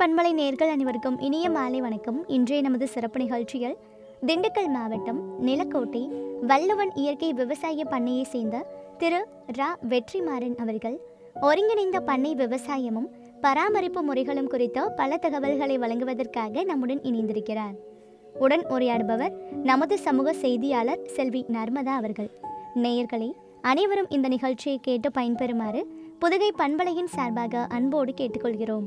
பண்பலை நேர்கள் அனைவருக்கும் இனிய மாலை வணக்கம் இன்றைய நமது சிறப்பு நிகழ்ச்சியில் திண்டுக்கல் மாவட்டம் நிலக்கோட்டை வள்ளுவன் இயற்கை விவசாய பண்ணையை சேர்ந்த திரு ரா வெற்றிமாறன் அவர்கள் ஒருங்கிணைந்த பண்ணை விவசாயமும் பராமரிப்பு முறைகளும் குறித்த பல தகவல்களை வழங்குவதற்காக நம்முடன் இணைந்திருக்கிறார் உடன் உரையாடுபவர் நமது சமூக செய்தியாளர் செல்வி நர்மதா அவர்கள் நேயர்களே அனைவரும் இந்த நிகழ்ச்சியை கேட்டு பயன்பெறுமாறு புதுகை பண்பலையின் சார்பாக அன்போடு கேட்டுக்கொள்கிறோம்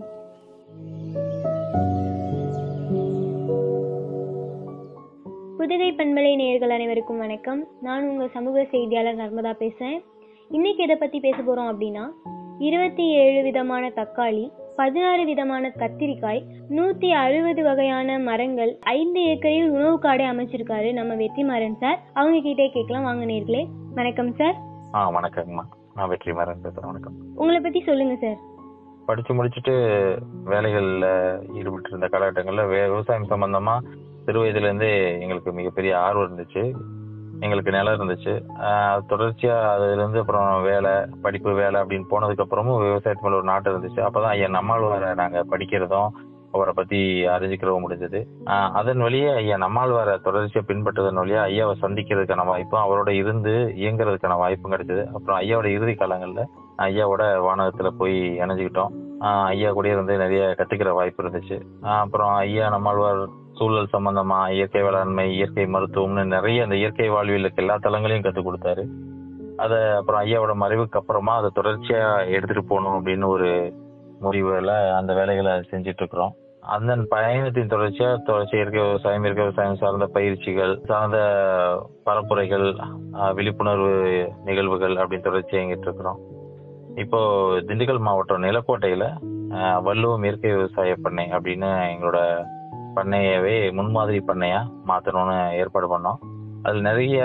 புதுகை பண்பலை நேயர்கள் அனைவருக்கும் வணக்கம் நான் உங்க சமூக செய்தியாளர் நர்மதா பேசுறேன் இன்னைக்கு எதை பத்தி பேச போறோம் அப்படின்னா இருபத்தி ஏழு விதமான தக்காளி பதினாறு விதமான கத்திரிக்காய் நூத்தி அறுபது வகையான மரங்கள் ஐந்து ஏக்கரில் உணவு காடை அமைச்சிருக்காரு நம்ம வெற்றிமாறன் சார் அவங்க கிட்டே கேட்கலாம் வாங்க நேர்களே வணக்கம் சார் ஆ வணக்கங்கம்மா நான் வெற்றிமாறன் பேசுகிறேன் வணக்கம் உங்களை பத்தி சொல்லுங்க சார் படித்து முடிச்சுட்டு வேலைகளில் ஈடுபட்டு இருந்த காலகட்டங்களில் வே விவசாயம் சம்பந்தமாக சிறு வயதுலேருந்தே எங்களுக்கு மிகப்பெரிய ஆர்வம் இருந்துச்சு எங்களுக்கு நிலம் இருந்துச்சு ஆஹ் தொடர்ச்சியாக அதுலேருந்து அப்புறம் வேலை படிப்பு வேலை அப்படின்னு போனதுக்கப்புறமும் விவசாயத்து மேலே ஒரு நாட்டம் இருந்துச்சு அப்போ தான் ஐயா நம்மாழ்வாரை நாங்கள் படிக்கிறதும் அவரை பற்றி அறிஞ்சிக்கிறவும் முடிஞ்சது ஆஹ் அதன் வழியே ஐயா நம்மாழ்வாரை தொடர்ச்சியாக பின்பற்றதன் வழியாக ஐயாவை சந்திக்கிறதுக்கான வாய்ப்பும் அவரோட இருந்து இயங்குறதுக்கான வாய்ப்பும் கிடைச்சது அப்புறம் ஐயாவோட இறுதி காலங்களில் ஐயாவோட வானகத்துல போய் இணைஞ்சுக்கிட்டோம் ஆஹ் ஐயா கூட இருந்து நிறைய கத்துக்கிற வாய்ப்பு இருந்துச்சு ஆஹ் அப்புறம் ஐயா நம்மாழ்வார் சூழல் சம்பந்தமா இயற்கை வேளாண்மை இயற்கை மருத்துவம்னு நிறைய அந்த இயற்கை வாழ்வியலுக்கு எல்லா தளங்களையும் கற்றுக் கொடுத்தாரு அதை அப்புறம் ஐயாவோட மறைவுக்கு அப்புறமா அதை தொடர்ச்சியா எடுத்துட்டு போகணும் அப்படின்னு ஒரு முடிவுல அந்த வேலைகளை செஞ்சுட்டு இருக்கிறோம் அந்த பயணத்தின் தொடர்ச்சியா தொடர்ச்சி இயற்கை விவசாயம் இயற்கை விவசாயம் சார்ந்த பயிற்சிகள் சார்ந்த பரப்புரைகள் ஆஹ் விழிப்புணர்வு நிகழ்வுகள் அப்படின்னு தொடர்ச்சி இயங்கிட்டு இருக்கிறோம் இப்போ திண்டுக்கல் மாவட்டம் நிலக்கோட்டையில ஆஹ், வள்ளுவம் இயற்கை விவசாய பண்ணை அப்படின்னு எங்களோட பண்ணையவே முன்மாதிரி பண்ணையா மாத்தணும்னு ஏற்பாடு பண்ணோம் அதுல நிறைய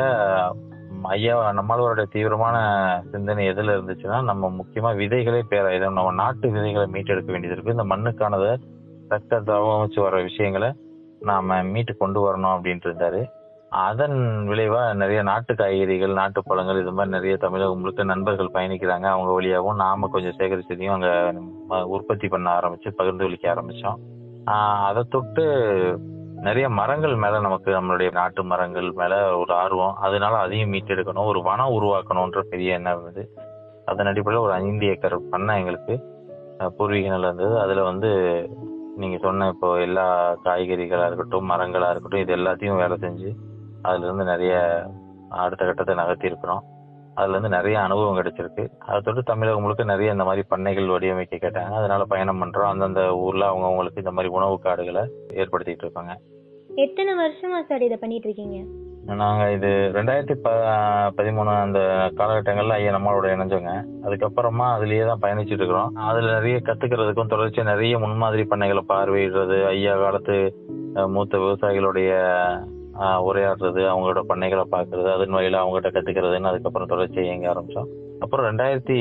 ம், ஐயா நம்மளோட தீவிரமான சிந்தனை எதுல இருந்துச்சுன்னா நம்ம முக்கியமா விதைகளே பேராயுதம் நம்ம நாட்டு விதைகளை மீட்டெடுக்க வேண்டியது இருக்கு இந்த மண்ணுக்கானதை தக்க தவமைச்சு வர விஷயங்களை நாம மீட்டு கொண்டு வரணும் அப்படின்ட்டு இருந்தாரு அதன் விளைவா நிறைய நாட்டு காய்கறிகள் நாட்டு பழங்கள் இது மாதிரி நிறைய தமிழகம் முழுக்க நண்பர்கள் பயணிக்கிறாங்க அவங்க வழியாகவும் நாம கொஞ்சம் சேகரிச்சதையும் அங்க ம- உற்பத்தி பண்ண ஆரம்பிச்சு பகிர்ந்து வலிக்க ஆரம்பிச்சோம் ஆஹ் அதை தொட்டு நிறைய மரங்கள் மேல நமக்கு நம்மளுடைய நாட்டு மரங்கள் மேல ஒரு ஆர்வம் அதனால அதையும் மீட்டெடுக்கணும் ஒரு வனம் உருவாக்கணும்ன்ற பெரிய எண்ணம் இருந்தது அதன் அடிப்படையில் ஒரு ஐந்து ஏக்கர் பண்ணை எங்களுக்கு அஹ், பூர்வீக நிலம் இருந்தது அதுல வந்து நீங்க சொன்ன இப்போ எல்லா காய்கறிகளா இருக்கட்டும் மரங்களா இருக்கட்டும் இது எல்லாத்தையும் வேலை செஞ்சு அதுல இருந்து நிறைய அடுத்த கட்டத்தை நகர்த்தி இருக்கிறோம் அதுல இருந்து நிறைய அனுபவம் கிடைச்சிருக்கு அதை தொட்டு தமிழகம் முழுக்க நிறைய இந்த மாதிரி பண்ணைகள் வடிவமைக்க கேட்டாங்க அதனால பயணம் பண்றோம் அந்தந்த ஊர்ல அவங்க அவங்களுக்கு இந்த மாதிரி உணவு காடுகளை ஏற்படுத்திட்டு இருப்பாங்க எத்தனை வருஷமா சார் இதை பண்ணிட்டு இருக்கீங்க நாங்க இது ரெண்டாயிரத்தி ப பதிமூணு அந்த காலகட்டங்கள்ல ஐயா நம்மளோட இணைஞ்சோங்க அதுக்கப்புறமா அதுலயே தான் பயணிச்சுட்டு இருக்கிறோம் அதுல நிறைய கத்துக்கிறதுக்கும் தொடர்ச்சியா நிறைய முன்மாதிரி பண்ணைகளை பார்வையிடுறது ஐயா காலத்து அஹ், மூத்த விவசாயிகளுடைய அஹ், உரையாடுறது அவங்களோட பண்ணைகளை பார்க்கறது அதன் வழியில அவங்ககிட்ட கத்துக்கிறதுன்னு அதுக்கப்புறம் தொடர்ச்சியா இயங்க ஆரம்பிச்சோம் அப்புறம் ரெண்டாயிரத்தி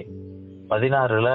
பதினாறுல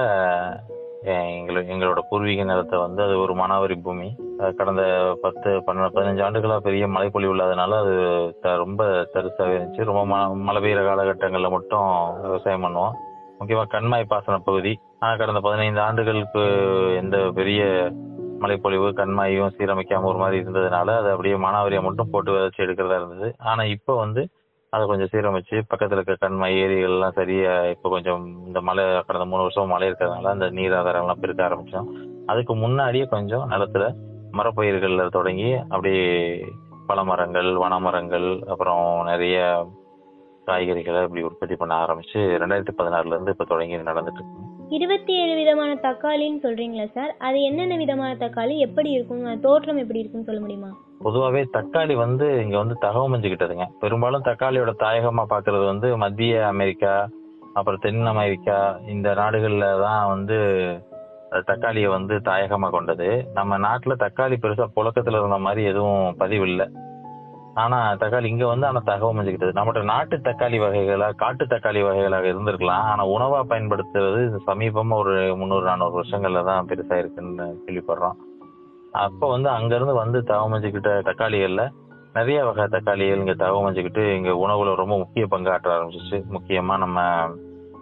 அஹ், எங்களோ எங்களோட பூர்வீக நிலத்தை வந்து அது ஒரு மானாவாரி பூமி அஹ், கடந்த பத்து பன்னெண்டு பதினஞ்சு ஆண்டுகளா பெரிய மழைப்பொழிவு இல்லாதனால அது த- ரொம்ப தரிசாவே இருந்துச்சு ரொம்ப ம- மழை பெய்யுற காலகட்டங்களில் மட்டும் விவசாயம் பண்ணுவோம் முக்கியமா கண்மாய் பாசன பகுதி ஆனா கடந்த பதினைந்து ஆண்டுகளுக்கு எந்த பெரிய மழைப்பொழிவு கண்மாயும் சீரமைக்காம ஒரு மாதிரி இருந்ததுனால அது அப்படியே மானாவாரியா மட்டும் போட்டு விதைச்சு எடுக்கிறதா இருந்தது ஆனா இப்போ வந்து அதை கொஞ்சம் சீரமைச்சு பக்கத்துல இருக்க கண்மாய் ஏரிகள் எல்லாம் சரியா இப்போ கொஞ்சம் இந்த மழை கடந்த மூணு வருஷம் மழை இருக்கிறதுனால அந்த நீர் ஆதாரம் எல்லாம் பெருக்க ஆரம்பிச்சோம் அதுக்கு முன்னாடியே கொஞ்சம் நிலத்துல மரப்பயிர்கள்ல தொடங்கி அப்படியே பழமரங்கள் வனமரங்கள் அப்புறம் நிறைய காய்கறிகளை இப்படி உற்பத்தி பண்ண ஆரம்பிச்சு ரெண்டாயிரத்தி பதினாறுல இருந்து இப்ப தொடங்கி நடந்துட்டு இருக்கு இருபத்தி ஏழு விதமான தக்காளின்னு சொல்றீங்களா சார் அது என்னென்ன விதமான தக்காளி எப்படி இருக்கும் அது தோற்றம் எப்படி இருக்குன்னு சொல்ல முடியுமா பொதுவாகவே தக்காளி வந்து இங்க வந்து தகவமைஞ்சுக்கிட்டதுங்க பெரும்பாலும் தக்காளியோட தாயகமா பாக்குறது வந்து மத்திய அமெரிக்கா அப்புறம் தென் அமெரிக்கா இந்த நாடுகள்ல தான் வந்து அஹ், தக்காளியை வந்து தாயகமா கொண்டது நம்ம நாட்டுல தக்காளி பெருசா புழக்கத்துல இருந்த மாதிரி எதுவும் பதிவு இல்லை ஆனா தக்காளி இங்க வந்து ஆனா தகவமைஞ்சுக்கிட்டது நம்மகிட்ட நாட்டு தக்காளி வகைகளா காட்டு தக்காளி வகைகளாக இருந்திருக்கலாம் ஆனா உணவா பயன்படுத்துறது இந்த சமீபமா ஒரு முந்நூறு நானூறு வருஷங்கள்ல தான் பெருசா இருக்குன்னு கேள்விப்படுறோம் அப்போ வந்து அங்கிருந்து வந்து தவமைச்சுக்கிட்ட தக்காளிகள்ல நிறைய வகை தக்காளிகள் இங்க தவமைச்சுக்கிட்டு இங்க உணவுல ரொம்ப முக்கிய பங்காற்ற ஆரம்பிச்சிச்சு முக்கியமா நம்ம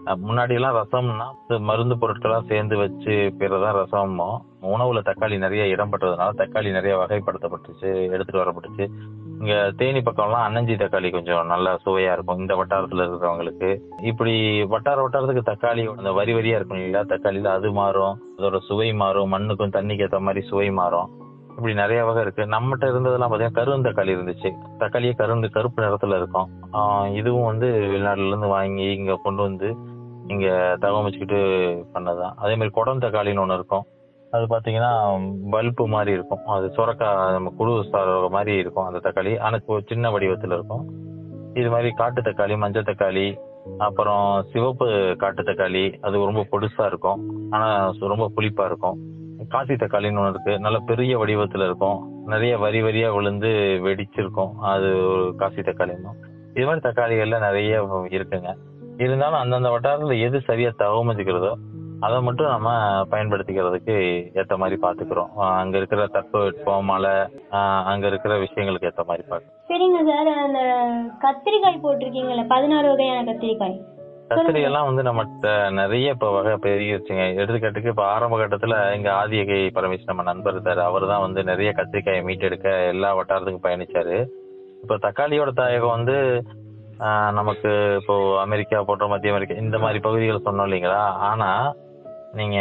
அஹ் முன்னாடி எல்லாம் ரசம்னா இது மருந்து பொருட்களா சேர்ந்து வச்சு பிறதான் ரசமோ உணவுல தக்காளி நிறைய இடம்பெற்றதுனால தக்காளி நிறைய வகைப்படுத்தப்பட்டுச்சு எடுத்துட்டு வரப்பட்டுச்சு இங்க தேனி பக்கம்லாம் அன்னஞ்சி தக்காளி கொஞ்சம் நல்லா சுவையா இருக்கும் இந்த வட்டாரத்துல இருக்கிறவங்களுக்கு இப்படி வட்டார வட்டாரத்துக்கு தக்காளி அந்த வரி வரியா இருக்கும் இல்லையா தக்காளியில அது மாறும் அதோட சுவை மாறும் மண்ணுக்கும் தண்ணிக்கு ஏற்ற மாதிரி சுவை மாறும் இப்படி நிறைய வகை இருக்கு நம்மகிட்ட இருந்ததெல்லாம் பாத்தீங்கன்னா கருந்தக்காளி இருந்துச்சு தக்காளியே கருந்து கருப்பு நிறத்துல இருக்கும் ஆஹ் இதுவும் வந்து வெளிநாட்டுல இருந்து வாங்கி இங்க கொண்டு வந்து இங்க தகவமைச்சுக்கிட்டு பண்ணதுதான் அதே மாதிரி குடம் தக்காளின்னு ஒண்ணு இருக்கும் அது பாத்தீங்கன்னா பல்பு மாதிரி இருக்கும் அது சுரக்காய் நம்ம குழு சார மாதிரி இருக்கும் அந்த தக்காளி ஆனா ஒரு சின்ன வடிவத்துல இருக்கும் இது மாதிரி காட்டு தக்காளி மஞ்சள் தக்காளி அப்புறம் சிவப்பு காட்டு தக்காளி அது ரொம்ப பொடுசா இருக்கும் ஆனா சு- ரொம்ப புளிப்பா இருக்கும் காசி தக்காளின்னு ஒன்று இருக்கு நல்ல பெரிய வடிவத்துல இருக்கும் நிறைய வரி வரியா விழுந்து வெடிச்சிருக்கும் அது ஒரு காசி தக்காளின்னும் இது மாதிரி தக்காளிகள்ல நிறைய இருக்குங்க இருந்தாலும் அந்தந்த வட்டாரத்துல எது சரியா தகவமைச்சுக்கிறதோ அதை மட்டும் நம்ம பயன்படுத்திக்கிறதுக்கு ஏத்த மாதிரி பாத்துக்கிறோம் ஆஹ் அங்க இருக்கிற தட்பவெட்பம் மழை ஆஹ் அங்க இருக்கிற விஷயங்களுக்கு ஏத்த மாதிரி பாத்து சரிங்க சார் அந்த கத்திரிக்காய் போட்டிருக்கீங்கல்ல பதினாறு வகையான கத்திரிக்காய் கத்திரி எல்லாம் வந்து நம்மகிட்ட நிறைய இப்ப வகை பெருகிருச்சுங்க எடுத்துக்காட்டுக்கு இப்ப ஆரம்ப கட்டத்துல எங்க ஆதியகை பரமேஷ் நம்ம நண்பர் இருக்காரு அவர் தான் வந்து நிறைய கத்திரிக்காயை மீட்டெடுக்க எல்லா வட்டாரத்துக்கும் பயணிச்சாரு இப்ப தக்காளியோட தாயகம் வந்து ஆஹ், நமக்கு இப்போ அமெரிக்கா போன்ற மத்திய அமெரிக்கா இந்த மாதிரி பகுதிகள் சொன்னோம் இல்லைங்களா ஆனா நீங்க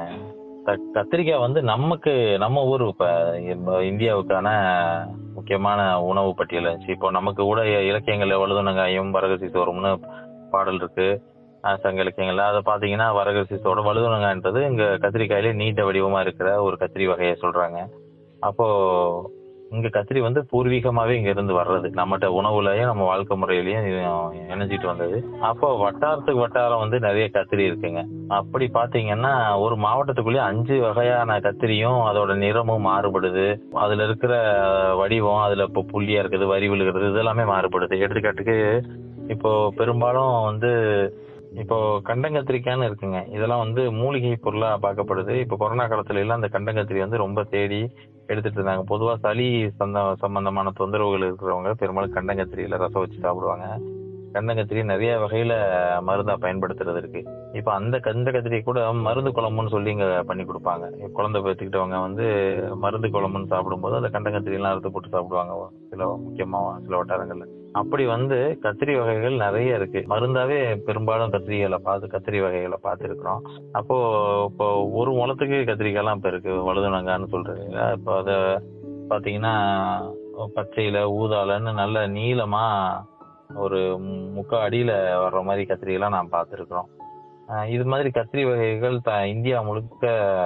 த- கத்திரிக்காய் வந்து நமக்கு நம்ம ஊர் இப்ப இப்ப இந்தியாவுக்கான முக்கியமான உணவு பட்டியல் இருந்துச்சு இப்போ நமக்கு கூட இலக்கியங்கள்ல வழுதுணங்காயும் வரகசி சோறும்னு பாடல் இருக்கு அஹ் சங்க இலக்கியங்கள்ல அதை பாத்தீங்கன்னா வரகசி சோறு வழுதுணங்கான்றது இங்க கத்திரிக்காயிலே நீண்ட வடிவமா இருக்கிற ஒரு கத்திரி வகையை சொல்றாங்க அப்போ இங்க கத்திரி வந்து பூர்வீகமாவே இங்க இருந்து வர்றது நம்மகிட்ட உணவுலயும் நம்ம வாழ்க்கை முறையிலயும் இது இணைஞ்சிட்டு வந்தது அப்போ வட்டாரத்துக்கு வட்டாரம் வந்து நிறைய கத்திரி இருக்குங்க அப்படி பாத்தீங்கன்னா ஒரு மாவட்டத்துக்குள்ளேயே அஞ்சு வகையான கத்திரியும் அதோட நிறமும் மாறுபடுது அதுல இருக்கிற வடிவம் அதுல இப்போ புள்ளியா இருக்குது வரி விழுகிறது இதெல்லாமே மாறுபடுது எடுத்துக்காட்டுக்கு இப்போ பெரும்பாலும் வந்து இப்போ கண்டங்கத்திரிக்கான்னு இருக்குங்க இதெல்லாம் வந்து மூலிகை பொருளா பார்க்கப்படுது இப்போ கொரோனா காலத்துல எல்லாம் அந்த கண்டங்கத்திரி வந்து ரொம்ப தேடி எடுத்துட்டு இருந்தாங்க பொதுவா சளி சந்த சம்பந்தமான தொந்தரவுகள் இருக்கிறவங்க பெரும்பாலும் கண்டங்கத்திரியில ரசம் வச்சு சாப்பிடுவாங்க கண்டங்கத்திரி நிறைய வகையில மருந்தா பயன்படுத்துறது இருக்கு இப்போ அந்த கந்த கத்திரி கூட மருந்து குழம்புன்னு சொல்லி இங்க பண்ணி கொடுப்பாங்க குழந்தை பெற்றுக்கிட்டவங்க வந்து மருந்து குழம்புன்னு சாப்பிடும்போது அந்த கண்டங்கத்திரி எல்லாம் அறுத்து போட்டு சாப்பிடுவாங்க சில முக்கியமா சில வட்டாரங்கள்ல அப்படி வந்து கத்திரி வகைகள் நிறைய இருக்கு மருந்தாவே பெரும்பாலும் கத்திரிகளை பார்த்து கத்திரி வகைகளை பார்த்துருக்குறோம் அப்போ இப்போ ஒரு முளத்துக்கு கத்திரிக்காய்லாம் இப்ப இருக்கு வழுதுணங்கான்னு சொல்றீங்க இப்போ அத பாத்தீங்கன்னா பச்சையில ஊதாலன்னு நல்ல நீளமா ஒரு முக்கா அடியில வர்ற மாதிரி கத்திரியெல்லாம் நான் பார்த்துருக்குறோம் இது மாதிரி கத்திரி வகைகள் த இந்தியா முழுக்க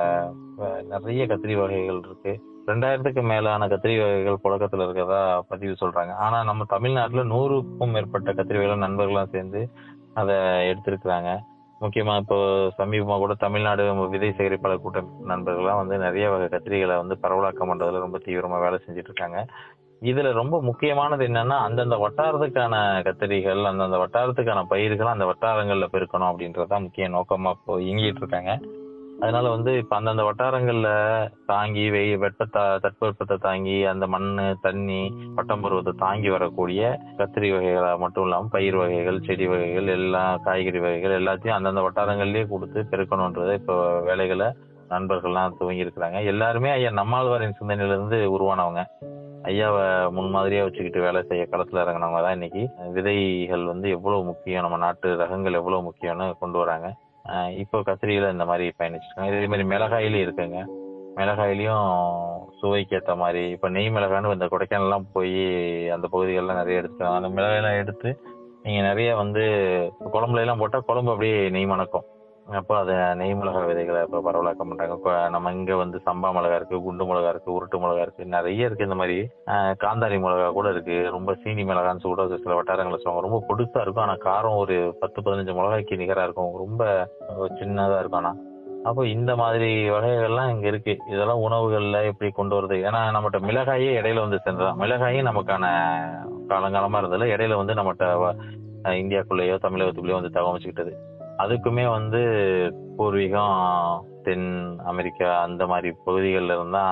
அஹ், நிறைய கத்திரி வகைகள் இருக்கு ரெண்டாயிரத்துக்கு மேலான கத்திரி வகைகள் புழக்கத்துல இருக்கிறதா பதிவு சொல்றாங்க ஆனா நம்ம தமிழ்நாட்டுல நூறுக்கும் மேற்பட்ட கத்திரி வகைகள் நண்பர்கள்லாம் சேர்ந்து அதை எடுத்திருக்கிறாங்க முக்கியமா இப்போ சமீபமா கூட தமிழ்நாடு விதை சேகரிப்பாளர் கூட்ட நண்பர்கள்லாம் வந்து நிறைய வகை கத்திரிகளை வந்து பரவலாக்கம் பண்றதுல ரொம்ப தீவிரமா வேலை செஞ்சுட்டு இருக்காங்க இதுல ரொம்ப முக்கியமானது என்னன்னா அந்தந்த வட்டாரத்துக்கான கத்திரிகள் அந்தந்த வட்டாரத்துக்கான பயிர்கள் அந்த வட்டாரங்கள்ல பெருக்கணும் அப்படின்றதுதான் முக்கிய நோக்கமா இப்போ இயங்கிட்டு இருக்காங்க அதனால வந்து இப்ப அந்தந்த வட்டாரங்கள்ல தாங்கி வெய் வெப்பத்தை தட்பவெப்பத்தை தாங்கி அந்த மண்ணு தண்ணி பட்டம் பருவத்தை தாங்கி வரக்கூடிய கத்திரி வகைகளா மட்டும் இல்லாம பயிர் வகைகள் செடி வகைகள் எல்லா காய்கறி வகைகள் எல்லாத்தையும் அந்தந்த வட்டாரங்கள்லயே கொடுத்து பெருக்கணுன்றதை இப்போ வேலைகளை நண்பர்கள்லாம் துவங்கி இருக்கிறாங்க எல்லாருமே ஐயா நம்மாழ்வாரின் சிந்தனையில இருந்து உருவானவங்க ஐயாவை முன்மாதிரியா வச்சுக்கிட்டு வேலை செய்ய களத்துல இறங்கினவங்க தான் இன்னைக்கு விதைகள் வந்து எவ்வளவு முக்கியம் நம்ம நாட்டு ரகங்கள் எவ்வளவு முக்கியம்னு கொண்டு வராங்க அஹ் இப்போ கத்திரியில இந்த மாதிரி பயணிச்சிருக்காங்க இதே மாதிரி மிளகாயிலும் இருக்குங்க மிளகாயிலையும் சுவைக்கு ஏத்த மாதிரி இப்ப நெய் மிளகான்னு இந்த கொடைக்கானல்லாம் போய் அந்த பகுதிகள்லாம் நிறைய எடுத்துக்கலாம் அந்த மிளகாயெல்லாம் எடுத்து நீங்க நிறைய வந்து குழம்புல எல்லாம் போட்டா குழம்பு அப்படியே நெய் மணக்கும் அப்போ அதை நெய் மிளகாய் விதைகளை இப்போ பரவலாக்க மாட்டாங்க இப்போ நம்ம இங்க வந்து சம்பா மிளகா இருக்கு குண்டு மிளகா இருக்கு உருட்டு மிளகா இருக்கு நிறைய இருக்கு இந்த மாதிரி ஆஹ் காந்தாரி மிளகா கூட இருக்கு ரொம்ப சீனி மிளகான்னு கூட சில வட்டாரங்களை சொல்லுவாங்க ரொம்ப பொடுசா இருக்கும் ஆனா காரம் ஒரு பத்து பதினஞ்சு மிளகாய்க்கு நிகரா இருக்கும் ரொம்ப சின்னதா இருக்கும் ஆனா அப்போ இந்த மாதிரி வகைகள்லாம் இங்க இருக்கு இதெல்லாம் உணவுகள்ல எப்படி கொண்டு வருது ஏன்னா நம்மகிட்ட மிளகாயே இடையில வந்து சேர்ந்ததான் மிளகாயும் நமக்கான காலங்காலமா இருந்ததுல இடையில வந்து நம்மகிட்ட வ- அஹ் இந்தியாக்குள்ளேயோ தமிழகத்துக்குள்ளேயோ வந்து தகவமைச்சுக்கிட்டது அதுக்குமே வந்து பூர்வீகம் தென் அமெரிக்கா அந்த மாதிரி பகுதிகளில் இருந்தா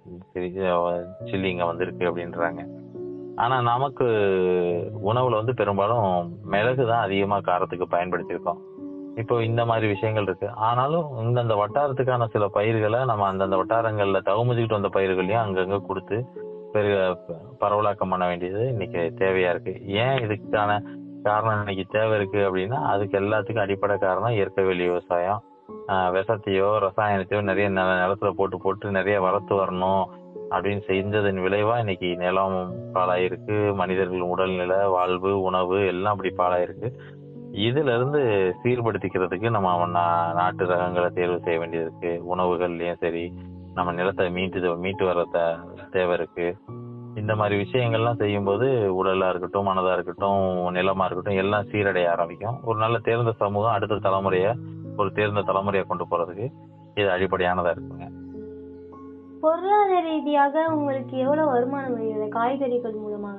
சில்லி இங்க வந்திருக்கு அப்படின்றாங்க ஆனா நமக்கு உணவுல வந்து பெரும்பாலும் மிளகு தான் அதிகமா காரத்துக்கு பயன்படுத்தியிருக்கோம் இப்போ இந்த மாதிரி விஷயங்கள் இருக்கு ஆனாலும் இந்தந்த வட்டாரத்துக்கான சில பயிர்களை நம்ம அந்தந்த வட்டாரங்கள்ல தகுமதிக்கிட்டு வந்த பயிர்களையும் அங்கங்க கொடுத்து பெரிய பரவலாக்கம் பண்ண வேண்டியது இன்னைக்கு தேவையா இருக்கு ஏன் இதுக்கான காரணம் இன்னைக்கு தேவை இருக்கு அப்படின்னா அதுக்கு எல்லாத்துக்கும் அடிப்படை காரணம் இயற்கை வெளி விவசாயம் ஆஹ் விஷத்தையோ ரசாயனத்தையோ நிறைய நில- நிலத்துல போட்டு போட்டு நிறைய வளர்த்து வரணும் அப்படின்னு செஞ்சதன் விளைவா இன்னைக்கு நிலம் பாழாயிருக்கு மனிதர்கள் உடல்நிலை வாழ்வு உணவு எல்லாம் அப்படி பாழாயிருக்கு இதுல இருந்து சீர்படுத்திக்கிறதுக்கு நம்ம நா- நாட்டு ரகங்களை தேர்வு செய்ய வேண்டியது இருக்கு உணவுகள்லயும் சரி நம்ம நிலத்தை மீட்டு மீட்டு வர தே- தேவை இருக்கு இந்த மாதிரி விஷயங்கள்லாம் செய்யும்போது உடலா இருக்கட்டும் மனதா இருக்கட்டும் நிலமா இருக்கட்டும் எல்லாம் சீரடைய ஆரம்பிக்கும் ஒரு நல்ல தேர்ந்த சமூகம் அடுத்த தலைமுறைய ஒரு தேர்ந்த தலைமுறையை கொண்டு போறதுக்கு இது அடிப்படையானதா இருக்குங்க பொருளாதார ரீதியாக உங்களுக்கு எவ்வளவு வருமானம் வருகிறது காய்கறிகள் மூலமாக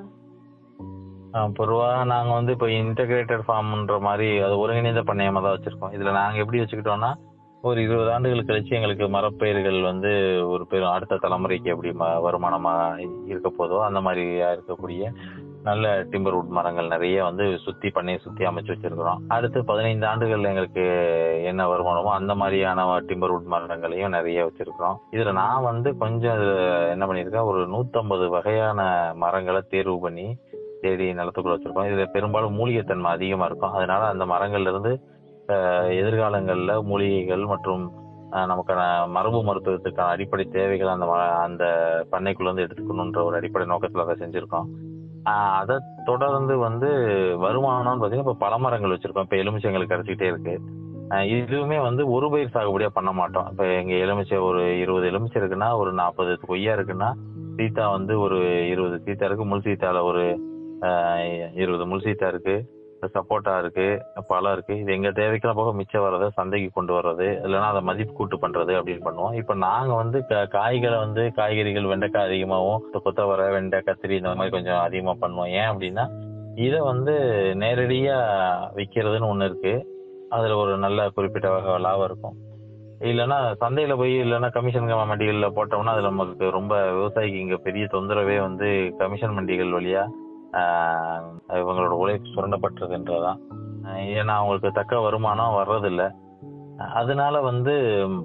பொதுவா நாங்க வந்து இப்போ இன்டகிரேட்டட் ஃபார்ம்ன்ற மாதிரி அது ஒருங்கிணைந்த பண்ணையமா தான் வச்சிருக்கோம் இதுல நாங்க எப்படி வச்சுக்கிட்டோம்னா ஒரு இருபது ஆண்டுகள் கழிச்சு எங்களுக்கு மரப்பயிர்கள் வந்து ஒரு பெரும் அடுத்த தலைமுறைக்கு எப்படி ம- வருமானமா இருக்க போதோ அந்த மாதிரி இருக்கக்கூடிய நல்ல டிம்பர்வுட் மரங்கள் நிறைய வந்து சுத்தி பண்ணையை சுத்தி அமைச்சு வச்சிருக்கிறோம் அடுத்து பதினைந்து ஆண்டுகள் எங்களுக்கு என்ன வருமானமோ அந்த மாதிரியான டிம்பர்வுட் மரங்களையும் நிறைய வச்சிருக்கிறோம் இதுல நான் வந்து கொஞ்சம் இதுல என்ன பண்ணியிருக்கேன் ஒரு நூத்தம்பது வகையான மரங்களை தேர்வு பண்ணி தேடி நிலத்துக்குள்ள வச்சிருக்கோம் இதுல பெரும்பாலும் மூலிகைத்தன்மை அதிகமா இருக்கும் அதனால அந்த மரங்கள்ல இருந்து அஹ், எதிர்காலங்கள்ல மூலிகைகள் மற்றும் அஹ், நமக்கான மரபு மருத்துவத்துக்கான அடிப்படை தேவைகள் அந்த ம- அந்த பண்ணைக்குள்ள இருந்து எடுத்துக்கணுன்ற ஒரு அடிப்படை நோக்கத்துல அதை செஞ்சிருக்கோம் ஆஹ், அதை தொடர்ந்து வந்து வருமானம்னு பாத்தீங்கன்னா இப்ப பழமரங்கள் வச்சிருக்கோம் இப்ப எலுமிச்சை எங்களுக்கு கிடைச்சிக்கிட்டே இருக்கு ஆஹ், இதுவுமே வந்து ஒரு பயிர் சாகுபடியா பண்ண மாட்டோம் இப்ப எங்க எலுமிச்சை ஒரு இருபது எலுமிச்சை இருக்குன்னா ஒரு நாற்பது கொய்யா இருக்குன்னா சீத்தா வந்து ஒரு இருபது சீத்தா இருக்கு முள் சீத்தால ஒரு ஆஹ் இருபது முள் சீத்தா இருக்கு சப்போட்டா இருக்கு பழம் இருக்கு இது எங்க தேவைக்கெல்லாம் போக மிச்சம் வர்றதை சந்தைக்கு கொண்டு வர்றது இல்லைன்னா அதை மதிப்பு கூட்டு பண்றது அப்படின்னு பண்ணுவோம் இப்ப நாங்க வந்து க- காய்களை வந்து காய்கறிகள் வெண்டைக்காய் அதிகமாகவும் இப்ப கொத்தவரை வெண்டை கத்திரி இந்த மாதிரி கொஞ்சம் அதிகமா பண்ணுவோம் ஏன் அப்படின்னா இதை வந்து நேரடியா விற்கிறதுன்னு ஒண்ணு இருக்கு அதுல ஒரு நல்ல குறிப்பிட்ட வகை லாபம் இருக்கும் இல்லைன்னா சந்தையில போய் இல்லைன்னா கமிஷன் மண்டிகள்ல போட்டோம்னா அது நமக்கு ரொம்ப விவசாயிக்கு இங்க பெரிய தொந்தரவே வந்து கமிஷன் மண்டிகள் வழியா ஆஹ், இவங்களோட உழைப்பு சுரண்டப்பட்டிருக்குன்றதான் ஆஹ், ஏன்னா அவங்களுக்கு தக்க வருமானம் வர்றதில்ல அதனால வந்து ம்,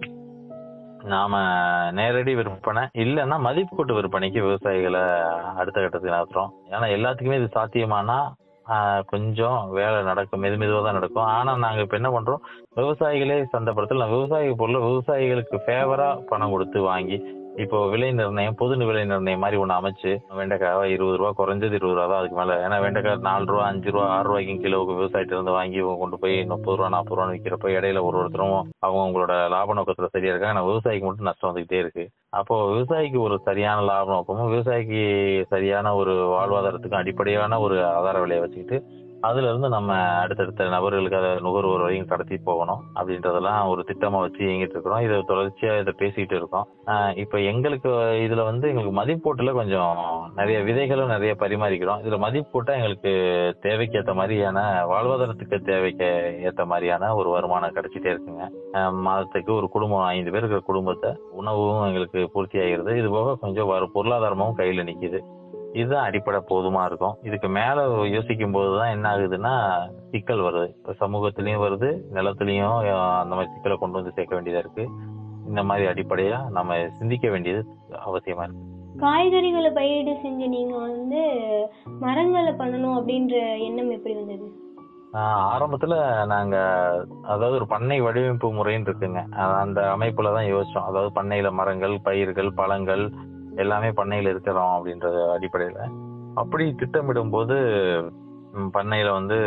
நாம நேரடி விற்பனை இல்லைன்னா மதிப்பு கூட்டு விற்பனைக்கு விவசாயிகளை அடுத்த கட்டத்துக்கு நகர்த்துறோம் ஏன்னா எல்லாத்துக்குமே இது சாத்தியமானா ஆஹ், கொஞ்சம் வேலை நடக்கும் மெது மெதுவாக தான் நடக்கும் ஆனா நாங்க இப்ப என்ன பண்றோம் விவசாயிகளே சந்தைப்படுத்தல விவசாய பொருளை விவசாயிகளுக்கு ஃபேவரா பணம் கொடுத்து வாங்கி இப்போ விலை நிர்ணயம் பொது விலை நிர்ணயம் மாதிரி ஒண்ணு அமைச்சு வெண்டைக்காய் இருபது ரூபா குறைஞ்சது இருபது ரூபா தான் அதுக்கு மேல ஏன்னா வெண்டைக்காய் நாலு ரூபா அஞ்சு ரூபா ஆறு ரூபாய்க்கு கிலோவுக்கு விவசாயிட்ட இருந்து வாங்கி இவங்க கொண்டு போய் முப்பது ரூபா நாற்பது ரூபா விற்கிறப்ப இடையில ஒரு ஒருத்தரும் அவங்க அவங்களோட லாப நோக்கத்துல சரியா இருக்காங்க ஆனா விவசாயிக்கு மட்டும் நஷ்டம் வந்துகிட்டே இருக்கு அப்போ விவசாயிக்கு ஒரு சரியான லாப நோக்கமும் விவசாயிக்கு சரியான ஒரு வாழ்வாதாரத்துக்கும் அடிப்படையான ஒரு ஆதார விலையை வச்சுக்கிட்டு அதுல இருந்து நம்ம அடுத்தடுத்த நபர்களுக்கு அதை நுகர்வோர் வரையும் கடத்தி போகணும் அப்படின்றதெல்லாம் ஒரு திட்டமா வச்சு இயங்கிட்டு இருக்கிறோம் இதை தொடர்ச்சியா இதை பேசிட்டு இருக்கோம் ஆஹ் இப்ப எங்களுக்கு இதுல வந்து எங்களுக்கு மதிப்பூட்டுல கொஞ்சம் நிறைய விதைகளும் நிறைய பரிமாறிக்கிறோம் இதுல மதிப்பூட்டா எங்களுக்கு தேவைக்கு ஏத்த மாதிரியான வாழ்வாதாரத்துக்கு தேவைக்கு ஏத்த மாதிரியான ஒரு வருமானம் கிடைச்சிட்டே இருக்குங்க ஆஹ் மாதத்துக்கு ஒரு குடும்பம் ஐந்து பேர் இருக்கிற குடும்பத்தை உணவும் எங்களுக்கு பூர்த்தி ஆகிறது இது போக கொஞ்சம் வர பொருளாதாரமும் கையில நிக்குது இதுதான் அடிப்படை போதுமா இருக்கும் இதுக்கு மேல யோசிக்கும் போதுதான் என்ன ஆகுதுன்னா சிக்கல் வருது இப்ப சமூகத்திலயும் வருது நிலத்திலயும் அஹ், அந்த மாதிரி சிக்கலை கொண்டு வந்து சேர்க்க வேண்டியதா இருக்கு இந்த மாதிரி அடிப்படையா நம்ம சிந்திக்க வேண்டியது அவசியமா இருக்கு காய்கறிகளை பயிரிடு செஞ்சு நீங்க வந்து மரங்களை பண்ணணும் அப்படின்ற எண்ணம் எப்படி வந்தது ஆஹ் ஆரம்பத்துல நாங்க அதாவது ஒரு பண்ணை வடிவமைப்பு முறைன்னு இருக்குங்க அஹ் அந்த அமைப்புல தான் யோசிச்சோம் அதாவது பண்ணையில மரங்கள் பயிர்கள் பழங்கள் எல்லாமே பண்ணையில இருக்கிறோம் அப்படின்றது அடிப்படையில அப்படி திட்டமிடும் போது ம், பண்ணையில வந்து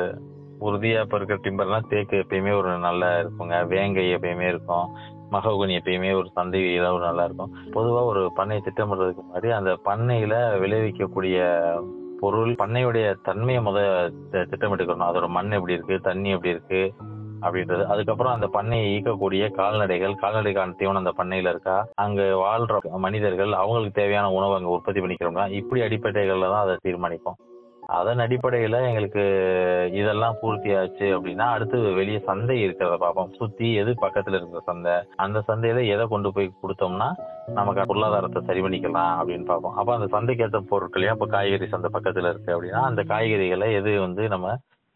உறுதியா இப்ப இருக்கிற டிம்பர்லாம் தேக்கு எப்பயுமே ஒரு நல்லா இருக்குங்க வேங்கை எப்பயுமே இருக்கும் மகோகனி எப்பயுமே ஒரு சந்தையில ஒரு நல்லா இருக்கும் பொதுவா ஒரு பண்ணை திட்டமிடுறதுக்கு முன்னாடி அந்த பண்ணையில விளைவிக்கக்கூடிய பொருள் பண்ணையுடைய தன்மையை முத தி- திட்டமிட்டுக்கணும் அதோட மண் எப்படி இருக்கு தண்ணி எப்படி இருக்கு அப்படின்றது அதுக்கப்புறம் அந்த பண்ணையை ஈக்கக்கூடிய கால்நடைகள் கால்நடைக்கான தீவனம் அந்த பண்ணையில இருக்கா அங்க வாழ்ற மனிதர்கள் அவங்களுக்கு தேவையான உணவு அங்க உற்பத்தி பண்ணிக்கிறோம்னா இப்படி அடிப்படைகள்ல தான் அதை தீர்மானிப்போம் அதன் அடிப்படையில எங்களுக்கு இதெல்லாம் பூர்த்தி ஆச்சு அப்படின்னா அடுத்து வெளியே சந்தை இருக்கிறத பார்ப்போம் சுத்தி எது பக்கத்துல இருக்கிற சந்தை அந்த சந்தையில எதை கொண்டு போய் கொடுத்தோம்னா நமக்கு பொருளாதாரத்தை சரி பண்ணிக்கலாம் அப்படின்னு பார்ப்போம் அப்ப அந்த சந்தைக்கு ஏற்ற பொருட்களையும் இப்ப காய்கறி சந்தை பக்கத்துல இருக்கு அப்படின்னா அந்த காய்கறிகளை எது வந்து நம்ம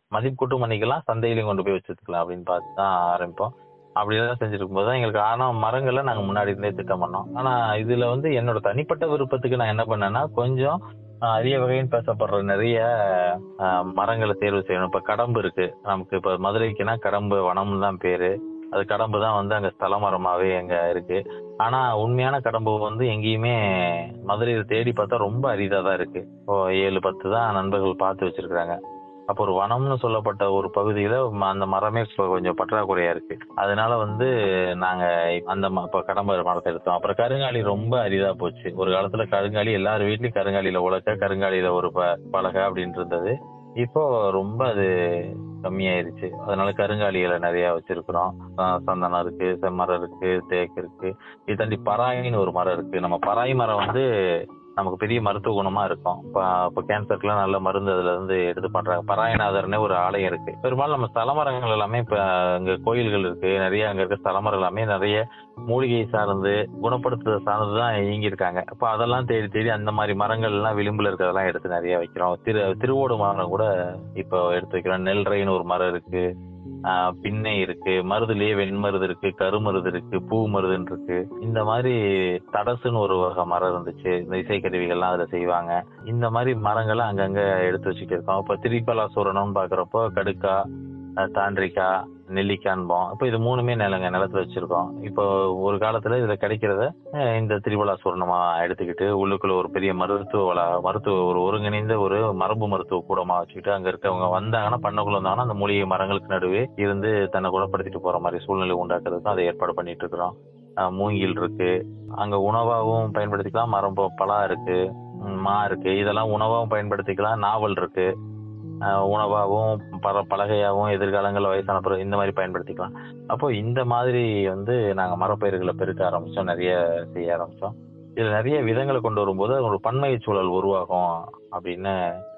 மதிப்பு கூட்டும் பண்ணிக்கலாம் சந்தையிலையும் கொண்டு போய் வச்சுக்கலாம் அப்படின்னு பார்த்து தான் ஆரம்பிப்போம் அப்படியெல்லாம் செஞ்சுட்டு இருக்கும்போது தான் எங்களுக்கு ஆனால் மரங்களை நாங்கள் முன்னாடி இருந்தே திட்டம் பண்ணோம் ஆனால் இதில் வந்து என்னோட தனிப்பட்ட விருப்பத்துக்கு நான் என்ன பண்ணேன்னா கொஞ்சம் ஆஹ், அரிய வகைன்னு பேசப்படுற நிறைய ஆஹ், மரங்களை தேர்வு செய்யணும் இப்போ கடம்பு இருக்கு நமக்கு இப்போ மதுரைக்குன்னா கடம்பு வனம்னு தான் பேரு அது கடம்பு தான் வந்து அங்கே ஸ்தல மரமாவே அங்க இருக்கு ஆனா உண்மையான கடம்பு வந்து எங்கேயுமே மதுரையில தேடி பார்த்தா ரொம்ப அரிதா தான் இருக்கு இப்போ ஏழு பத்து தான் நண்பர்கள் பார்த்து வச்சிருக்காங்க அப்போ ஒரு வனம்னு சொல்லப்பட்ட ஒரு பகுதியில ம- அந்த மரமே இப்ப கொஞ்சம் பற்றாக்குறையா இருக்கு அதனால வந்து நாங்க அந்த ம- இப்ப கடம்பு மரத்தை எடுத்தோம் அப்புறம் கருங்காலி ரொம்ப அரிதா போச்சு ஒரு காலத்துல கருங்காலி எல்லார் வீட்லயும் கருங்காலியில உலக்க கருங்காலியில ஒரு ப- பலகை அப்படின்னு இருந்தது இப்போ ரொம்ப அது கம்மியாயிருச்சு அதனால கருங்காலிகளை நிறைய வச்சிருக்கிறோம் ஆஹ் சந்தனம் இருக்கு செம்மரம் இருக்கு தேக்கு இருக்கு இது தாண்டி பராயின்னு ஒரு மரம் இருக்கு நம்ம பராய் மரம் வந்து நமக்கு பெரிய மருத்துவ குணமா இருக்கும் இப்போ இப்போ கேன்சருக்குலாம் நல்ல மருந்து அதுல இருந்து எடுத்து பண்றாங்க பராயநாதர்னே ஒரு ஆலயம் இருக்கு பெரும்பாலும் நம்ம ஸ்தலமரங்கள் எல்லாமே இப்ப அங்க கோயில்கள் இருக்கு நிறைய அங்க இருக்க ஸ்தலமரம் எல்லாமே நிறைய மூலிகை சார்ந்து குணப்படுத்துதல் சார்ந்து தான் இயங்கி இருக்காங்க அப்ப அதெல்லாம் தேடி தேடி அந்த மாதிரி மரங்கள் எல்லாம் விளிம்புல இருக்கிறதெல்லாம் எடுத்து நிறைய வைக்கிறோம் திரு திருவோடு மரம் கூட இப்போ எடுத்து வைக்கிறோம் நெல்றைன்னு ஒரு மரம் இருக்கு ஆஹ் பின்னை இருக்கு மருதுலயே வெண்மருது இருக்கு கருமருது இருக்கு பூ மருதுன்னு இருக்கு இந்த மாதிரி தடசுன்னு ஒரு வகை மரம் இருந்துச்சு இந்த இசைக்கருவிகள்லாம் அதுல செய்வாங்க இந்த மாதிரி மரங்களை அங்கங்க எடுத்து வச்சுட்டு இருக்கோம் இப்ப திரிபலாசூரணம்னு பாக்குறப்போ கடுக்கா அஹ் தாண்டிக்காய் நெல்லிக்கான்போம் இப்போ இது மூணுமே நிலங்க நிலத்துல வச்சிருக்கோம் இப்போ ஒரு காலத்துல இதுல கிடைக்கிறத அஹ் இந்த திரிபலாசூரணமா எடுத்துக்கிட்டு உள்ளுக்குள்ள ஒரு பெரிய மருத்துவ வள மருத்துவ ஒரு ஒருங்கிணைந்த ஒரு மரபு மருத்துவ கூடமா வச்சுக்கிட்டு அங்க இருக்கவங்க வந்தாங்கன்னா பண்ணக்குள்ள வந்தாங்கன்னா அந்த மூலிகை மரங்களுக்கு நடுவே இருந்து தன்னை குணப்படுத்திட்டு போற மாதிரி சூழ்நிலை உண்டாக்குறதுக்கும் அதை ஏற்பாடு பண்ணிட்டு இருக்கிறோம் அஹ் மூங்கில் இருக்கு அங்க உணவாகவும் பயன்படுத்திக்கலாம் மரம் ப- பலா இருக்கு ம், மா இருக்கு இதெல்லாம் உணவாகவும் பயன்படுத்திக்கலாம் நாவல் இருக்கு அஹ் உணவாகவும் பல பலகையாகவும் எதிர்காலங்களில் வயசான பிறகு இந்த மாதிரி பயன்படுத்திக்கலாம் அப்போ இந்த மாதிரி வந்து நாங்க மரப்பயிர்களை பெருக்க ஆரம்பிச்சோம் நிறைய செய்ய ஆரம்பிச்சோம் இதுல நிறைய விதங்களை கொண்டு வரும்போது ஒரு பன்மை சூழல் உருவாகும் அப்படின்னு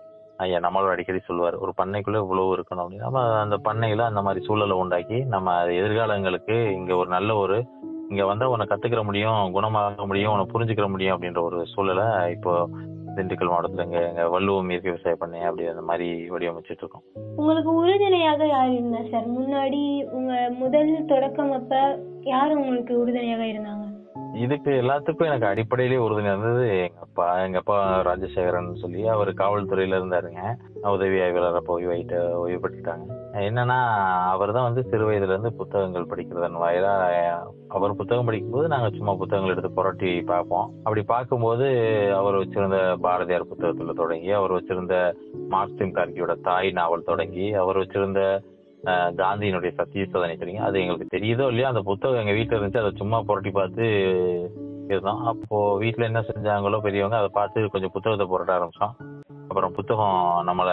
ஐயா நம்மளோட அடிக்கடி சொல்லுவார் ஒரு பண்ணைக்குள்ள இவ்வளவு இருக்கணும் அப்படின்னு நம்ம அந்த பண்ணையில அந்த மாதிரி சூழலை உண்டாக்கி நம்ம எதிர்காலங்களுக்கு இங்க ஒரு நல்ல ஒரு இங்க வந்தா உன்னை கத்துக்கிற முடியும் குணமாக முடியும் உன்னை புரிஞ்சுக்கிற முடியும் அப்படின்ற ஒரு சூழலை இப்போ திண்டுக்கல் மாவட்டத்துல இங்க எங்க வள்ளுவம் இயற்கை விவசாய பண்ணை அப்படி அந்த மாதிரி வடிவமைச்சிட்டு இருக்கோம் உங்களுக்கு உறுதுணையாக யார் இருந்தா சார் முன்னாடி உங்க முதல் தொடக்கம் அப்ப யார் உங்களுக்கு உறுதுணையாக இருந்தாங்க இதுக்கு எல்லாத்துக்கும் எனக்கு அடிப்படையிலேயே உறுதுணை இருந்தது எங்க அப்பா எங்க அப்பா ராஜசேகரன் சொல்லி அவர் காவல்துறையில இருந்தாருங்க உதவி ஆய்வாளர் அப்போ ஓய்வாயிட்டு ஓய்வு பெற்றுட்டாங்க என்னன்னா அவர் தான் வந்து சிறு வயதுல இருந்து புத்தகங்கள் படிக்கிறதன் வாயிலா அவர் புத்தகம் படிக்கும்போது நாங்க சும்மா புத்தகங்கள் எடுத்து புரட்டி பார்ப்போம் அப்படி பார்க்கும்போது அவர் வச்சிருந்த பாரதியார் புத்தகத்துல தொடங்கி அவர் வச்சிருந்த மார்க்சிம் கார்கியோட தாய் நாவல் தொடங்கி அவர் வச்சிருந்த அஹ், காந்தியினுடைய சத்திய சோதனை தெரியும் அது எங்களுக்கு தெரியுதோ இல்லையோ அந்த புத்தகம் எங்க வீட்டுல இருந்துச்சு அதை சும்மா புரட்டி பார்த்து இருந்தோம் அப்போ வீட்ல என்ன செஞ்சாங்களோ பெரியவங்க அதை பார்த்து கொஞ்சம் புத்தகத்தை புரட்ட ஆரம்பிச்சோம் அப்புறம் புத்தகம் நம்மளை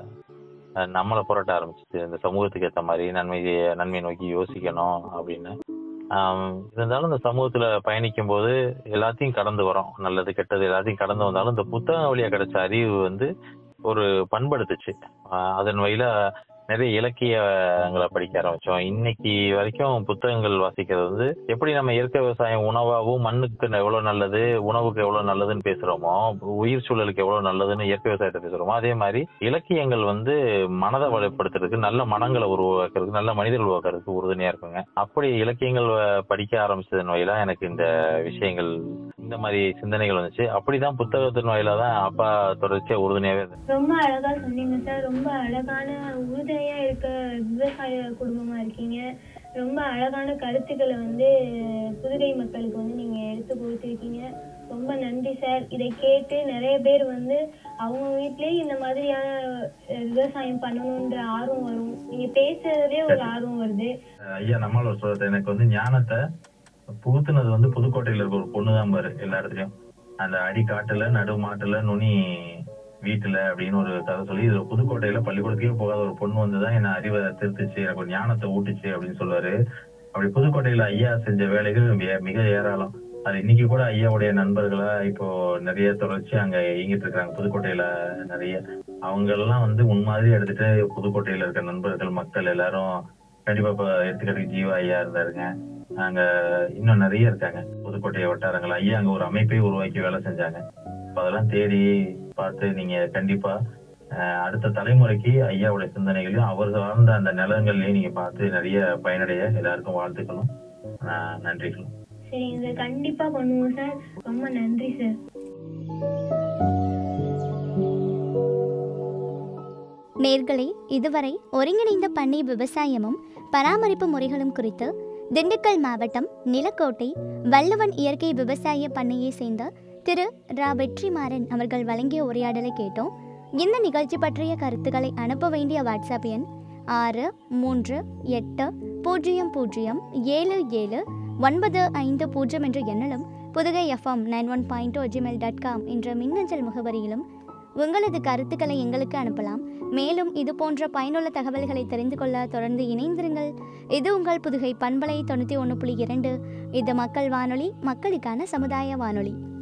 அஹ், நம்மளை புரட்ட ஆரம்பிச்சிச்சு இந்த சமூகத்துக்கு ஏற்ற மாதிரி நன்மை நன்மை நோக்கி யோசிக்கணும் அப்படின்னு ஆம், இருந்தாலும் இந்த சமூகத்துல பயணிக்கும் போது எல்லாத்தையும் கடந்து வரோம் நல்லது கெட்டது எல்லாத்தையும் கடந்து வந்தாலும் இந்த புத்தகம் வழியா கிடைச்ச அறிவு வந்து ஒரு பண்படுத்துச்சு ஆஹ் அதன் வழியில நிறைய இலக்கியங்களை படிக்க ஆரம்பிச்சோம் இன்னைக்கு வரைக்கும் புத்தகங்கள் வாசிக்கிறது வந்து எப்படி நம்ம இயற்கை விவசாயம் உணவாகவும் மண்ணுக்கு எவ்வளவு நல்லது உணவுக்கு எவ்வளவு நல்லதுன்னு பேசுறோமோ உயிர் சூழலுக்கு எவ்வளவு நல்லதுன்னு இயற்கை விவசாயத்தை பேசுறோமோ அதே மாதிரி இலக்கியங்கள் வந்து மனதை வலுப்படுத்துறதுக்கு நல்ல மனங்களை உருவாக்குறதுக்கு நல்ல மனிதர்கள் உருவாக்குறதுக்கு உறுதுணையா இருக்குங்க அப்படி இலக்கியங்கள் வ- படிக்க ஆரம்பிச்சதன் வாயிலா எனக்கு இந்த விஷயங்கள் இந்த மாதிரி சிந்தனைகள் வந்துச்சு அப்படிதான் புத்தகத்தின் வாயிலா தான் அப்பா தொடர்ச்சியா உறுதுணையாவே இருந்தாரு. ரொம்ப அழகா சொன்னீங்க சார் ரொம்ப அழகான உறுதுணையா இருக்க விவசாய குடும்பமா இருக்கீங்க ரொம்ப அழகான கருத்துக்களை வந்து புதுகை மக்களுக்கு வந்து நீங்க எடுத்து கொடுத்துருக்கீங்க ரொம்ப நன்றி சார் இதை கேட்டு நிறைய பேர் வந்து அவங்க வீட்லயே இந்த மாதிரியான அஹ், விவசாயம் பண்ணணுன்ற ஆர்வம் வரும் நீங்க பேசுறதுலயே ஒரு ஆர்வம் வருது ஐயா நம்மளோட சொல்றது எனக்கு வந்து ஞானத்தை புகுத்துனது வந்து புதுக்கோட்டையில இருக்க ஒரு பொண்ணு தான் பாரு எல்லா இடத்துலயும் அந்த அடி காட்டுல நடு மாட்டுல நுனி வீட்டுல அப்படின்னு ஒரு கதை சொல்லி இது புதுக்கோட்டையில பள்ளிக்கூடத்துக்கே போகாத ஒரு பொண்ணு வந்துதான் என்ன அறிவை திருத்துச்சு எனக்கு ஒரு ஞானத்தை ஊட்டுச்சு அப்படின்னு சொல்லுவாரு அப்படி புதுக்கோட்டையில ஐயா செஞ்ச வேலைகள் மிக- மிக ஏராளம் அது இன்னைக்கு கூட ஐயாவுடைய நண்பர்களா இப்போ நிறைய தொடர்ச்சி அங்க இயங்கிட்டு இருக்காங்க புதுக்கோட்டையில நிறைய அவங்க எல்லாம் வந்து முன்மாதிரி எடுத்துட்டு புதுக்கோட்டையில இருக்க நண்பர்கள் மக்கள் எல்லாரும் கண்டிப்பா இப்ப எடுத்துக்கிறதுக்கு ஜீவா ஐயா இருந்தாருங்க அங்க இன்னும் நிறைய இருக்காங்க புதுக்கோட்டை வட்டாரங்கள் ஐயா அங்க ஒரு அமைப்பை உருவாக்கி வேலை செஞ்சாங்க அப்ப அதெல்லாம் தேடி பார்த்து நீங்க கண்டிப்பா அஹ், அடுத்த தலைமுறைக்கு ஐயாவுடைய சிந்தனைகளையும் அவர் சார்ந்த அந்த நிலங்கள்லயும் நீங்க பார்த்து நிறைய பயனடைய எல்லாருக்கும் வாழ்த்துக்கணும் அஹ், நன்றிகள் சரிங்க சார் கண்டிப்பா பண்ணுவோம் சார் ரொம்ப நன்றி சார் நேர்களே இதுவரை ஒருங்கிணைந்த பண்ணை விவசாயமும் பராமரிப்பு முறைகளும் குறித்து திண்டுக்கல் மாவட்டம் நிலக்கோட்டை வள்ளுவன் இயற்கை விவசாய பண்ணையை சேர்ந்த திரு ரா வெற்றிமாறன் அவர்கள் வழங்கிய உரையாடலை கேட்டோம் இந்த நிகழ்ச்சி பற்றிய கருத்துக்களை அனுப்ப வேண்டிய வாட்ஸ்அப் எண் ஆறு மூன்று எட்டு பூஜ்ஜியம் பூஜ்ஜியம் ஏழு ஏழு ஒன்பது ஐந்து பூஜ்ஜியம் என்ற எண்ணிலும் Pudugai FM nine one point Gmail dot com என்ற மின்னஞ்சல் முகவரியிலும் உங்களது கருத்துக்களை எங்களுக்கு அனுப்பலாம் மேலும் இது போன்ற பயனுள்ள தகவல்களை தெரிந்து கொள்ள தொடர்ந்து இணைந்திருங்கள் இது உங்கள் புதுகை பண்பலை தொண்ணூற்றி ஒன்று புள்ளி இரண்டு இது மக்கள் வானொலி மக்களுக்கான சமுதாய வானொலி